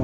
ನೋಡುವ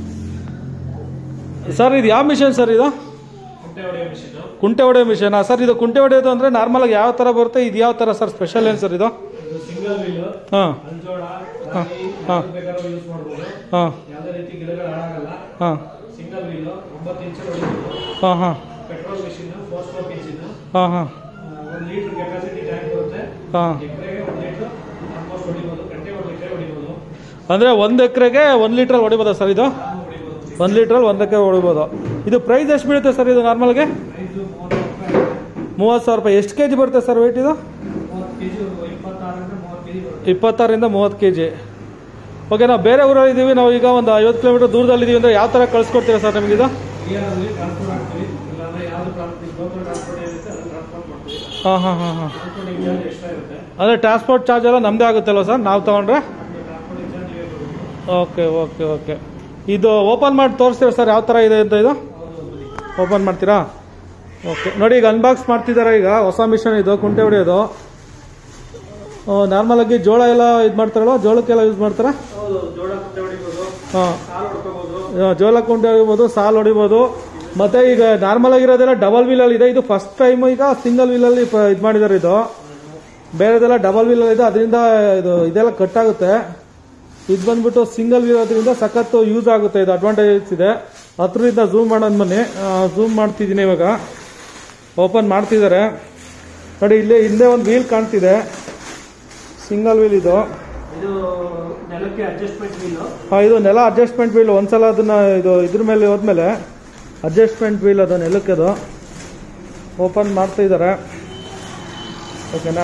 ಸರ್ ಇದು ಯಾವ ಮಿಷನ್ ಸರ್ ಇದು ಕುಂಟೆ ಹೊಡೆಯೋ ಮಿಷಿನ್ ಕುಂಟೆ ಹೊಡೆಯೋ ಮಿಷನ್ ಸರ್ ಇದು ಕುಂಟೆ ಹೊಡೆಯೋದು ಅಂದರೆ ನಾರ್ಮಲಾಗಿ ಯಾವ ಥರ ಬರುತ್ತೆ ಇದು ಯಾವ ಥರ ಸರ್ ಸ್ಪೆಷಲ್ ಏನು ಸರ್ ಇದು ಇದು ಸಿಂಗಲ್ ವೀಲ್ ಹಾಂ ಅಂಜೋಳ ಹಾ, ರಾಗಿ ಹಾ. ಯಾವ್ದು ಬೇಕಾದ್ರೂ ಯೂಸ್ ಮಾಡ್ಬೋದು ಹಾಂ ಯಾವುದೇ ರೀತಿ ಗಿಡಗಳು ಹಾಳಾಗಲ್ಲ ಹಾಂ ಸಿಂಗಲ್ ವೀಲ್ ಒಂಬತ್ತು ಇಂಚ್ ಹೊಡಿಬೋದು ಹಾಂ ಹಾಂ petrol machine four stroke engine ಹಾಂ ಹಾಂ ಒಂದು ಲೀಟರ್ ಕೆಪಾಸಿಟಿ ಟ್ಯಾಂಕ್ ಬರುತ್ತೆ ಹಾಂ ಎಕರೆಗೆ ಒಂದು ಲೀಟರ್ ಆಲ್ಮೋಸ್ಟ್ ಹೊಡಿಬೋದು ಗಂಟೆ ಒಂದು ಲೀಟರ್ ಹೊಡಿಬೋದು ಅಂದರೆ ಒಂದು ಎಕರೆಗೆ ಒಂದು ಲೀಟ್ರಲ್ಲಿ ಹೊಡಿಬೋದಾ ಸರ್ ಇದು ಹೊಡಿಬೋದು ಒಂದು ಲೀಟ್ರಲ್ಲಿ ಒಂದು ಎಕರೆ ಹೊಡಿಬೋದು ಇದು ಪ್ರೈಸ್ ಎಷ್ಟು ಬೀಳುತ್ತೆ ಸರ್ ಇದು ನಾರ್ಮಲ್ಗೆ ಪ್ರೈಸು ಮೂವತ್ತು ರೂಪಾಯಿ ಮೂವತ್ತು ಸಾವಿರ ರೂಪಾಯಿ ಎಷ್ಟು ಕೆ ಜಿ ಬರುತ್ತೆ ಸರ್ ವೆಯ್ಟ್ ಇದು ಮೂವತ್ತು ಕೆ ಜಿ ಇಪ್ಪತ್ತಾರರಿಂದ ಮೂವತ್ತು ಕೆ ಜಿ ಬರುತ್ತೆ ಇಪ್ಪತ್ತಾರರಿಂದ ಮೂವತ್ತು ಕೆ ಜಿ ಓಕೆ ನಾವು ಬೇರೆ ಊರಲ್ಲಿ ಇದ್ದೀವಿ ನಾವು ಈಗ ಒಂದು ಐವತ್ತು ಕಿಲೋಮೀಟರ್ ದೂರದಲ್ಲಿದ್ದೀವಿ ಅಂದರೆ ಯಾವ ಥರ ಕಳಿಸ್ಕೊಡ್ತೀರಾ ಸರ್ ನಮಗಿದು ಇಯರಲ್ಲಿ ಟ್ರಾನ್ಸ್ಫರ್ ಆಗ್ತೀವಿ ಇಲ್ಲಾಂದ್ರೆ ಯಾವುದು ಟ್ರಾನ್ಸ್ಫರ್ ಗೋಪುರ ಟ್ರಾನ್ಸ್ಪೋರ್ಟ್ ಏನಿರುತ್ತೆ ಅದನ್ನು ಟ್ರಾನ್ಸ್ಫರ್ ಮಾಡ್ತೀವಿ ಹಾಂ ಹಾಂ ಹಾಂ ಹಾಂ ಟ್ರಾನ್ಸ್ಪೋರ್ಟಿಂಗ್ ಚಾರ್ಜ್ ಎಕ್ಸ್ಟ್ರಾ ಇರುತ್ತೆ ಅಂದರೆ ಟ್ರಾನ್ಸ್ಪೋರ್ಟ್ ಚಾರ್ಜ್ ಎಲ್ಲ ನಮ್ಮದೇ ಆಗುತ್ತಲ್ವ ಸರ್ ನಾವು ತೊಗೊಂಡ್ರೆ ನಮಗೆ ಟ್ರಾನ್ಸ್ಪೋರ್ಟಿಂಗ್ ಚಾರ್ಜ್ ನೀವೇ ಕೊಡಬೇಕು ಓಕೆ ಓಕೆ ಓಕೆ ಇದು ಓಪನ್ ಮಾಡಿ ತೋರಿಸ್ತೀರಾ ಸರ್ ಯಾವ ಥರ ಇದೆ ಅಂತ ಇದು ಓಪನ್ ಮಾಡ್ತೀರಾ ಓಕೆ ನೋಡಿ ಈಗ ಅನ್ಬಾಕ್ಸ್ ಮಾಡ್ತಿದ್ದಾರೆ ಈಗ ಹೊಸ ಮಿಷನ್ ಇದು ಕುಂಟೆ ಹೊಡೆಯೋದು ನಾರ್ಮಲಾಗಿ ಜೋಳ ಎಲ್ಲ ಇದು ಮಾಡ್ತಾರಲ್ವ ಜೋಳಕ್ಕೆಲ್ಲ ಯೂಸ್ ಮಾಡ್ತಾರಾ ಹೌದು ಜೋಳ ಕುಂಟೆ ಹೊಡಿಬೋದು ಹಾಂ ಸಾಲು ಹೊಡ್ಕೋಬೋದು ಜೋಳ ಕುಂಟೆ ಹೊಡಿಬೋದು ಸಾಲ್ ಹೊಡಿಬೋದು ಮತ್ತೆ ಈಗ ನಾರ್ಮಲ್ ಆಗಿರೋದೆಲ್ಲ ಡಬಲ್ ವೀಲಲ್ಲಿ ಇದೆ ಇದು ಫಸ್ಟ್ ಟೈಮ್ ಈಗ ಸಿಂಗಲ್ ವೀಲಲ್ಲಿ ಇದು ಮಾಡಿದ್ದಾರೆ ಇದು ಬೇರೆದೆಲ್ಲ ಡಬಲ್ ವೀಲ್ ಇದೆ ಅದರಿಂದ ಇದು ಇದೆಲ್ಲ ಕಟ್ ಆಗುತ್ತೆ ಇದು ಬಂದ್ಬಿಟ್ಟು ಸಿಂಗಲ್ ವೀಲ್ ಅದರಿಂದ ಸಖತ್ತು ಯೂಸ್ ಆಗುತ್ತೆ ಇದು ಅಡ್ವಾಂಟೇಜಸ್ ಇದೆ ಹತ್ರದಿಂದ ಝೂಮ್ ಮಾಡೋದು ಬನ್ನಿ ಝೂಮ್ ಮಾಡ್ತಿದ್ದೀನಿ ಇವಾಗ ಓಪನ್ ಮಾಡ್ತಿದ್ದಾರೆ ನೋಡಿ ಇಲ್ಲೇ ಹಿಂದೆ ಒಂದು ವೀಲ್ ಕಾಣ್ತಿದೆ ಸಿಂಗಲ್ ವೀಲ್ ಇದು ಇದು ನೆಲಕ್ಕೆ ಅಡ್ಜಸ್ಟ್ಮೆಂಟ್ ವೀಲು ಹಾಂ ಇದು ನೆಲ ಅಡ್ಜಸ್ಟ್ಮೆಂಟ್ ವೀಲ್ ಒಂದ್ಸಲ ಅದನ್ನ ಇದು ಇದ್ರ ಮೇಲೆ ಹೋದ್ಮೇಲೆ ಅಡ್ಜಸ್ಟ್ಮೆಂಟ್ ವೀಲ್ ಅದು ನೆಲಕ್ಕೆ ಅದು ಓಪನ್ ಮಾಡ್ತಾ ಇದ್ದಾರೆ ಓಕೆನಾ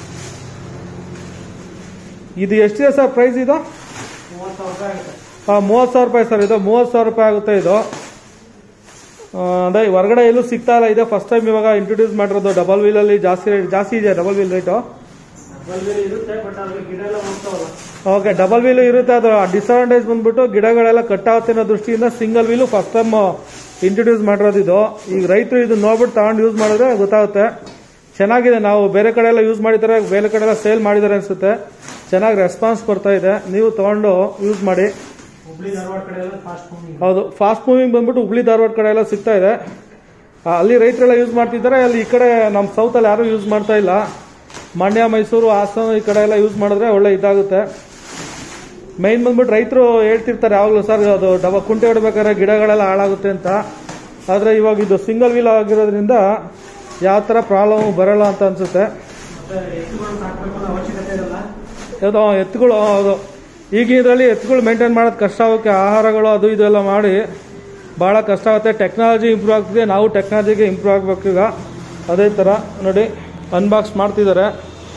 ಇದು ಎಷ್ಟಿದೆ ಸರ್ ಪ್ರೈಸ್ ಇದು ಮೂವತ್ತು ಸಾವಿರ ರೂಪಾಯಿ ಆಗುತ್ತೆ ಹಾಂ ಮೂವತ್ತು ಸಾವಿರ ರೂಪಾಯಿ ಸರ್ ಇದು ಮೂವತ್ತು ಸಾವಿರ ರೂಪಾಯಿ ಆಗುತ್ತೆ ಇದು ಆ, ಅದೇ ಹೊರಗಡೆ ಎಲ್ಲೂ ಸಿಗ್ತಾ ಇಲ್ಲ ಇದೆ ಫಸ್ಟ್ ಟೈಮ್ ಇವಾಗ ಇಂಟ್ರೊಡ್ಯೂಸ್ ಮಾಡಿರೋದು ಡಬಲ್ ವೀಲಲ್ಲಿ ಜಾಸ್ತಿ ರೇಟ್ ಜಾಸ್ತಿ ಇದೆ double wheel rate double wheel ಇರುತ್ತೆ ಬಟ್ ಅದ್ರಲ್ಲಿ ಗಿಡ ಎಲ್ಲ ಹೋಗ್ತಾವಲ್ಲ ಓಕೆ ಡಬಲ್ ವೀಲ್ ಇರುತ್ತೆ ಅದು ಡಿಸಡ್ವಾಂಟೇಜ್ ಬಂದ್ಬಿಟ್ಟು ಗಿಡಗಳೆಲ್ಲ ಕಟ್ಟಾಗುತ್ತೆ ಅನ್ನೋ ದೃಷ್ಟಿಯಿಂದ single wheel first time introduce ಮಾಡಿರೋದು ಇದು ಈಗ ರೈತರು ಇದು ನೋಡ್ಬಿಟ್ಟು ತಗೊಂಡು ಯೂಸ್ ಮಾಡಿದ್ರೆ ಗೊತ್ತಾಗುತ್ತೆ ಚೆನ್ನಾಗಿದೆ ನಾವು ಬೇರೆ ಕಡೆ ಎಲ್ಲ ಯೂಸ್ ಮಾಡಿದ್ದಾರೆ ಬೇರೆ ಕಡೆ ಎಲ್ಲ ಸೇಲ್ ಮಾಡಿದ್ದಾರೆ ಅನ್ಸುತ್ತೆ ಚೆನ್ನಾಗಿ ರೆಸ್ಪಾನ್ಸ್ ಬರ್ತಾ ಇದೆ ನೀವು ತಗೊಂಡು ಯೂಸ್ ಮಾಡಿ ಹುಬ್ಳಿ ಧಾರವಾಡ ಕಡೆ ಎಲ್ಲ ಫಾಸ್ಟ್ ಮೂವಿಂಗ್ ಹೌದು ಫಾಸ್ಟ್ ಮೂವಿಂಗ್ ಬಂದ್ಬಿಟ್ಟು ಹುಬ್ಳಿ ಧಾರವಾಡ ಕಡೆ ಎಲ್ಲ ಸಿಗ್ತಾ ಇದೆ ಆ, ಅಲ್ಲಿ ರೈತರೆಲ್ಲ ಯೂಸ್ ಮಾಡ್ತಿದ್ದಾರೆ ಅಲ್ಲಿ ಈ ಕಡೆ ನಮ್ಮ ಸೌತಲ್ಲಿ ಯಾರೂ ಯೂಸ್ ಮಾಡ್ತಾ ಇಲ್ಲ ಮಂಡ್ಯ ಮೈಸೂರು ಹಾಸನ ಈ ಕಡೆ ಎಲ್ಲ ಯೂಸ್ ಮಾಡಿದ್ರೆ ಒಳ್ಳೆ ಇದಾಗುತ್ತೆ ಮೈನ್ ಬಂದ್ಬಿಟ್ಟು ರೈತರು ಹೇಳ್ತಿರ್ತಾರೆ ಯಾವಾಗಲೂ ಸರ್ ಅದು ಡಬ ಕುಂಟೆ ಹೊಡ್ಬೇಕಾದ್ರೆ ಗಿಡಗಳೆಲ್ಲ ಹಾಳಾಗುತ್ತೆ ಅಂತ ಆದರೆ ಇವಾಗ ಇದು ಸಿಂಗಲ್ ವೀಲ್ ಆಗಿರೋದ್ರಿಂದ ಯಾವ ಥರ ಪ್ರಾಬ್ಲಮ್ ಬರಲ್ಲ ಅಂತ ಅನ್ಸುತ್ತೆ ಮತ್ತೆ ಎತ್ತುಗಳು ಸಾಕ್ಬೇಕು ಅನ್ನೋ ಅವಶ್ಯಕತೆ ಇರಲ್ಲ ಯಾವುದೋ ಎತ್ತುಗಳು ಹೌದು ಈಗ ಇದರಲ್ಲಿ ಎತ್ತುಗಳು ಮೇಂಟೈನ್ ಮಾಡೋದು ಕಷ್ಟ ಆಗೋಕ್ಕೆ ಆಹಾರಗಳು ಅದು ಇದೆಲ್ಲ ಮಾಡಿ ಭಾಳ ಕಷ್ಟ ಆಗುತ್ತೆ ಟೆಕ್ನಾಲಜಿ ಇಂಪ್ರೂವ್ ಆಗ್ತಿದೆ ನಾವು ಟೆಕ್ನಾಲಜಿಗೆ ಇಂಪ್ರೂವ್ ಆಗಬೇಕು ಈಗ ಅದೇ ಥರ ನೋಡಿ ಅನ್ಬಾಕ್ಸ್ ಮಾಡ್ತಿದ್ದಾರೆ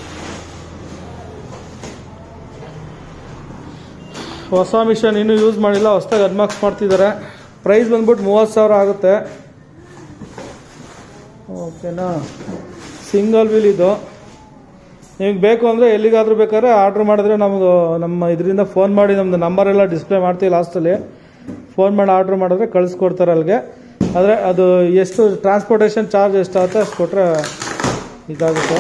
ಹೊಸ ಮಿಷನ್ ಇನ್ನೂ ಯೂಸ್ ಮಾಡಿಲ್ಲ ಹೊಸದಾಗಿ ಅನ್ಬಾಕ್ಸ್ ಮಾಡ್ತಿದ್ದಾರೆ ಪ್ರೈಸ್ ಬಂದ್ಬಿಟ್ಟು ಮೂವತ್ತು ಸಾವಿರ ಆಗುತ್ತೆ ಓಕೆನಾ ಸಿಂಗಲ್ ವೀಲ್ ಇದು ನಿಮಗೆ ಬೇಕು ಅಂದರೆ ಎಲ್ಲಿಗಾದ್ರೂ ಬೇಕಾದ್ರೆ ಆರ್ಡ್ರ್ ಮಾಡಿದ್ರೆ ನಮಗೆ ನಮ್ಮ ಇದರಿಂದ ಫೋನ್ ಮಾಡಿ ನಮ್ಮದು ನಂಬರ್ ಎಲ್ಲ ಡಿಸ್ಪ್ಲೇ ಮಾಡ್ತೀವಿ ಲಾಸ್ಟಲ್ಲಿ ಫೋನ್ ಮಾಡಿ ಆರ್ಡ್ರ್ ಮಾಡಿದ್ರೆ ಕಳಿಸ್ಕೊಡ್ತಾರೆ ಅಲ್ಲಿಗೆ ಆದರೆ ಅದು ಎಷ್ಟು ಟ್ರಾನ್ಸ್ಪೋರ್ಟೇಷನ್ ಚಾರ್ಜ್ ಎಷ್ಟಾಗುತ್ತೆ ಅಷ್ಟು ಕೊಟ್ಟರೆ ಇದಾಗುತ್ತೆ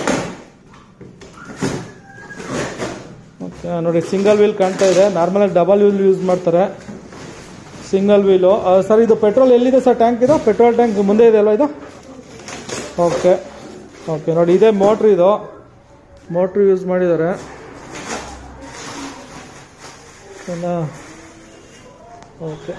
ಓಕೆ ನೋಡಿ ಸಿಂಗಲ್ ವೀಲ್ ಕಾಣ್ತಾ ಇದೆ ನಾರ್ಮಲಾಗಿ ಡಬಲ್ ವೀಲ್ ಯೂಸ್ ಮಾಡ್ತಾರೆ ಸಿಂಗಲ್ ವೀಲು ಸರ್ ಇದು ಪೆಟ್ರೋಲ್ ಎಲ್ಲಿದೆ ಸರ್ ಟ್ಯಾಂಕ್ ಇದು ಪೆಟ್ರೋಲ್ ಟ್ಯಾಂಕ್ ಮುಂದೆ ಇದೆ ಅಲ್ಲ ಇದು ಓಕೆ ಓಕೆ ನೋಡಿ ಇದೇ ಮೋಟ್ರ್ ಇದು ಮೋಟ್ರ್ ಯೂಸ್ ಮಾಡಿದ್ದಾರೆ ಓಕೆ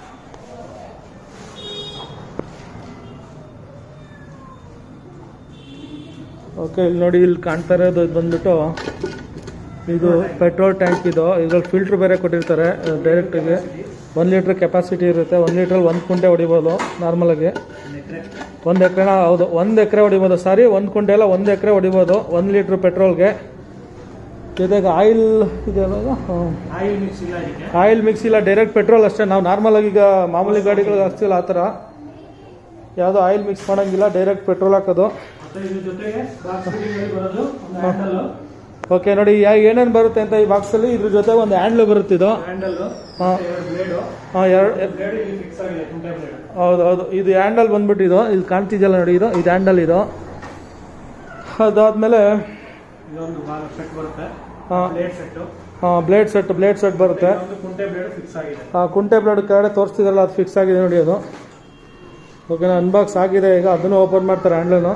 ಓಕೆ ಇಲ್ಲಿ ನೋಡಿ ಇಲ್ಲಿ ಕಾಣ್ತಾ ಇರೋದು ಇದು ಬಂದ್ಬಿಟ್ಟು ಇದು ಪೆಟ್ರೋಲ್ ಟ್ಯಾಂಕ್ ಇದು ಇದ್ರಲ್ಲಿ ಫಿಲ್ಟ್ರ್ ಬೇರೆ ಕೊಟ್ಟಿರ್ತಾರೆ ಡೈರೆಕ್ಟಾಗಿ ಒಂದು ಲೀಟ್ರ್ ಕೆಪಾಸಿಟಿ ಇರುತ್ತೆ ಒಂದು ಲೀಟ್ರಲ್ಲಿ ಒಂದು ಕುಂಟೆ ಹೊಡಿಬೋದು ನಾರ್ಮಲಾಗಿ ಒಂದು ಎಕರೆನ ಹೌದು ಒಂದು ಎಕರೆ ಹೊಡಿಬೋದು ಸಾರಿ ಒಂದು ಕುಂಟೆ ಎಲ್ಲ ಒಂದು ಎಕರೆ ಹೊಡಿಬೋದು ಒಂದು ಲೀಟ್ರ್ ಪೆಟ್ರೋಲ್ಗೆ ಜೊತೆಗೆ ಆಯಿಲ್ ಇದೆಯಲ್ಲ ಇದು? ಹ್ಮ್. ಆಯಿಲ್ ಮಿಕ್ಸ್ ಇಲ್ಲ ಇದಕ್ಕೆ ಆಯಿಲ್ ಮಿಕ್ಸ್ ಇಲ್ಲ ಡೈರೆಕ್ಟ್ ಪೆಟ್ರೋಲ್ ಅಷ್ಟೇ ನಾವು ನಾರ್ಮಲಾಗಿ ಈಗ ಮಾಮೂಲಿ ಗಾಡಿಗಳಿಗೆ ಹಾಕ್ತಿಲ್ಲ ಆ ಥರ ಯಾವುದೋ ಆಯಿಲ್ ಮಿಕ್ಸ್ ಮಾಡೋಂಗಿಲ್ಲ ಡೈರೆಕ್ಟ್ ಪೆಟ್ರೋಲ್ ಹಾಕೋದು ಮತ್ತೆ ಇದ್ರ ಜೊತೆಗೆ ಬಾಕ್ಸ್ ಫಿಟ್ಟಿಂಗ್ ಬರೋದು ಒಂದು ಹ್ಯಾಂಡಲ್ ಓಕೆ ನೋಡಿ ಯಾ- ಏನೇನು ಬರುತ್ತೆ ಅಂತ ಈ ಬಾಕ್ಸಲ್ಲಿ ಇದ್ರ ಜೊತೆ ಒಂದು ಹ್ಯಾಂಡ್ಲು ಬರುತ್ತೆ ಇದು ಹ್ಯಾಂಡಲ್ ಹಾಂ ಎರಡು ಬ್ಲೇಡು ಹಾಂ ಎರಡು ಬ್ಲೇಡ್ ಇಲ್ಲಿ ಫಿಕ್ಸ್ ಆಗಿದೆ ಕುಂಟೆ ಬ್ಲೇಡ್ ಹೌದು ಹೌದು ಇದು ಹ್ಯಾಂಡಲ್ ಬಂದ್ಬಿಟ್ಟು ಇದು ಇದು ಕಾಣ್ತಿದೆಯಲ್ಲ ನೋಡಿ ಇದು ಇದು ಹ್ಯಾಂಡಲ್ ಇದು ಅದಾದ್ಮೇಲೆ ಇದೊಂದು ಸೆಟ್ ಬರುತ್ತೆ ಹಾಂ blade set blade set blade set ಬರುತ್ತೆ ಒಂದು ಕುಂಟೆ ಬ್ಲೇಡ್ ಫಿಕ್ಸ್ ಆಗಿದೆ ಆ ಕುಂಟೆ ಬ್ಲೇಡ್ ಕೆಳಗಡೆ ತೋರಿಸ್ತಿದ್ರಲ್ಲ ಅದು ಫಿಕ್ಸ್ ಆಗಿದೆ ನೋಡಿ ಅದು ಓಕೆನಾ ಅನ್ಬಾಕ್ಸ್ ಆಗಿದೆ ಈಗ ಅದನ್ನು ಓಪನ್ ಮಾಡ್ತಾರೆ ಹ್ಯಾಂಡ್ಲನ್ನು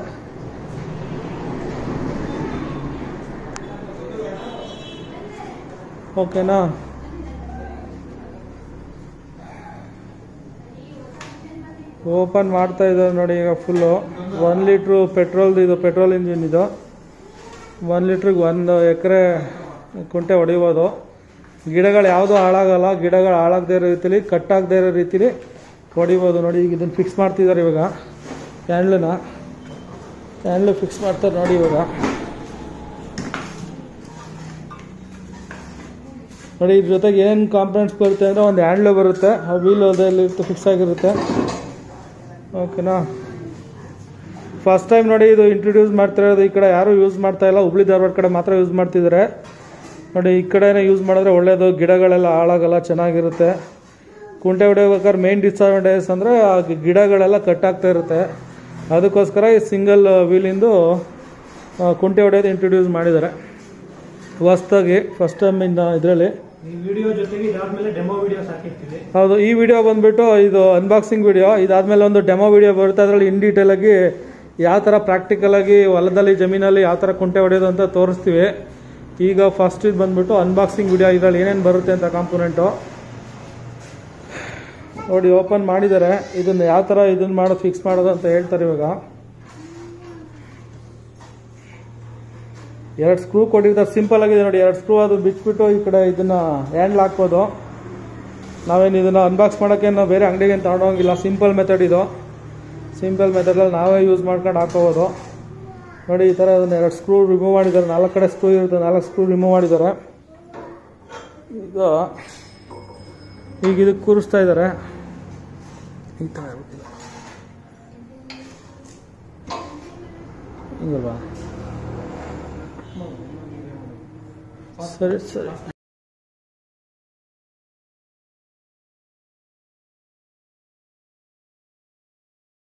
ಓಕೆನಾ ಓಪನ್ ಮಾಡ್ತಾ ಇದ್ದಾರೆ ನೋಡಿ ಈಗ ಫುಲ್ಲು ಒನ್ ಲೀಟ್ರು ಪೆಟ್ರೋಲ್ದು ಇದು ಪೆಟ್ರೋಲ್ ಇಂಜಿನ್ ಇದು ಒನ್ ಲೀಟ್ರಿಗೆ ಒಂದು ಎಕರೆ ಕುಂಟೆ ಹೊಡಿಬೋದು ಗಿಡಗಳು ಯಾವುದೂ ಹಾಳಾಗಲ್ಲ ಗಿಡಗಳು ಹಾಳಾಗದೇ ಇರೋ ರೀತಿಲಿ ಕಟ್ಟಾಗದೇ ಇರೋ ರೀತಿಲಿ ಹೊಡಿಬೋದು ನೋಡಿ ಈಗ ಇದನ್ನು ಫಿಕ್ಸ್ ಮಾಡ್ತಿದ್ದಾರೆ ಇವಾಗ ಹ್ಯಾಂಡ್ಲನ್ನ ಹ್ಯಾಂಡ್ಲು ಫಿಕ್ಸ್ ಮಾಡ್ತಾರೆ ನೋಡಿ ಇವಾಗ ನೋಡಿ ಇದ್ರ ಜೊತೆಗೆ ಏನು ಕಾಂಪೊನೆಂಟ್ಸ್ ಬರುತ್ತೆ ಅಂದರೆ ಒಂದು ಹ್ಯಾಂಡ್ಲು ಬರುತ್ತೆ ಆ ವೀಲ್ ಅದಲ್ಲಿ ಫಿಕ್ಸ್ ಆಗಿರುತ್ತೆ ಓಕೆನಾ ಫಸ್ಟ್ ಟೈಮ್ ನೋಡಿ ಇದು ಇಂಟ್ರೊಡ್ಯೂಸ್ ಮಾಡ್ತಿರೋದು ಈ ಕಡೆ ಯಾರೂ ಯೂಸ್ ಮಾಡ್ತಾ ಇಲ್ಲ ಹುಬ್ಳಿ ಧಾರವಾಡ ಕಡೆ ಮಾತ್ರ ಯೂಸ್ ಮಾಡ್ತಿದ್ದಾರೆ ನೋಡಿ ಈ ಕಡೆನೇ ಯೂಸ್ ಮಾಡಿದ್ರೆ ಒಳ್ಳೆಯದು ಗಿಡಗಳೆಲ್ಲ ಹಾಳಾಗಲ್ಲ ಚೆನ್ನಾಗಿರುತ್ತೆ ಕುಂಟೆ ಹೊಡೆಯಬೇಕಾದ್ರೆ ಮೇನ್ ಡಿಸ್ಅಡ್ವಾಂಟೇಜಸ್ ಅಂದರೆ ಆ ಗಿಡಗಳೆಲ್ಲ ಕಟ್ಟಾಗ್ತಾ ಇರುತ್ತೆ ಅದಕ್ಕೋಸ್ಕರ ಈ ಸಿಂಗಲ್ ವೀಲಿಂದು ಆ, ಕುಂಟೆ ಹೊಡೆಯೋದು ಇಂಟ್ರೊಡ್ಯೂಸ್ ಮಾಡಿದ್ದಾರೆ ಹೊಸ್ದಾಗಿ ಫಸ್ಟ್ ಟೈಮ್ ಇನ್ನು ಇದರಲ್ಲಿ ಈ ವಿಡಿಯೋ ಜೊತೆಗೆ ಇದಾದ್ಮೇಲೆ ಡೆಮೋ ವಿಡಿಯೋಸ್ ಹಾಕಿರ್ತೀವಿ ಹೌದು ಈ ವಿಡಿಯೋ ಬಂದ್ಬಿಟ್ಟು ಇದು ಅನ್ಬಾಕ್ಸಿಂಗ್ ವಿಡಿಯೋ ಇದಾದ್ಮೇಲೆ ಒಂದು ಡೆಮೋ ವಿಡಿಯೋ ಬರುತ್ತೆ ಅದರಲ್ಲಿ ಇನ್ ಡೀಟೇಲ್ ಆಗಿ ಯಾವ ಥರ ಪ್ರಾಕ್ಟಿಕಲ್ ಆಗಿ ಹೊಲದಲ್ಲಿ ಜಮೀನಲ್ಲಿ ಯಾವ ಥರ ಕುಂಟೆ ಹೊಡೆಯೋದು ಅಂತ ತೋರಿಸ್ತೀವಿ ಈಗ ಫಸ್ಟ್ ಇದು ಬಂದ್ಬಿಟ್ಟು ಅನ್ಬಾಕ್ಸಿಂಗ್ ವಿಡಿಯೋ ಇದರಲ್ಲಿ ಏನೇನು ಬರುತ್ತೆ ಅಂತ ಕಾಂಪೊನೆಂಟು ನೋಡಿ ಓಪನ್ ಮಾಡಿದ್ದಾರೆ ಇದನ್ನು ಯಾವ ಥರ ಇದನ್ನು ಮಾಡೋದು ಫಿಕ್ಸ್ ಮಾಡೋದು ಅಂತ ಹೇಳ್ತಾರೆ ಇವಾಗ ಎರಡು ಸ್ಕ್ರೂ ಕೊಟ್ಟಿರ್ತಾರೆ ಸಿಂಪಲ್ ಆಗಿದೆ ನೋಡಿ ಎರಡು ಸ್ಕ್ರೂ ಅದು ಬಿಟ್ಬಿಟ್ಟು ಈ ಕಡೆ ಇದನ್ನ ಹ್ಯಾಂಡ್ಲ್ ಹಾಕ್ಬೋದು ನಾವೇನು ಇದನ್ನ ಅನ್ಬಾಕ್ಸ್ ಮಾಡೋಕ್ಕೆ ನಾವು ಬೇರೆ ಅಂಗಡಿಗೆ ತಗೊಂಡೋಗಿಲ್ಲ ಸಿಂಪಲ್ ಮೆಥಡ್ ಇದು ಸಿಂಪಲ್ ಮೆಥಡಲ್ಲಿ ನಾವೇ ಯೂಸ್ ಮಾಡ್ಕೊಂಡು ಹಾಕೋಬೋದು ನೋಡಿ ಈ ಥರ ಅದನ್ನ ಎರಡು ಸ್ಕ್ರೂ ರಿಮೂವ್ ಮಾಡಿದ್ದಾರೆ ನಾಲ್ಕು ಕಡೆ ಸ್ಕ್ರೂ ಇರುತ್ತೆ ನಾಲ್ಕು ಸ್ಕ್ರೂ ರಿಮೂವ್ ಮಾಡಿದ್ದಾರೆ ಈಗ ಈಗ ಇದಕ್ಕೆ ಕೂರಿಸ್ತಾ ಇದ್ದಾರೆ ಈ ಥರ ಇರ್ಬೇಕಿದೆ. ಹಿಂಗಲ್ವಾ ಸರಿ ಸರಿ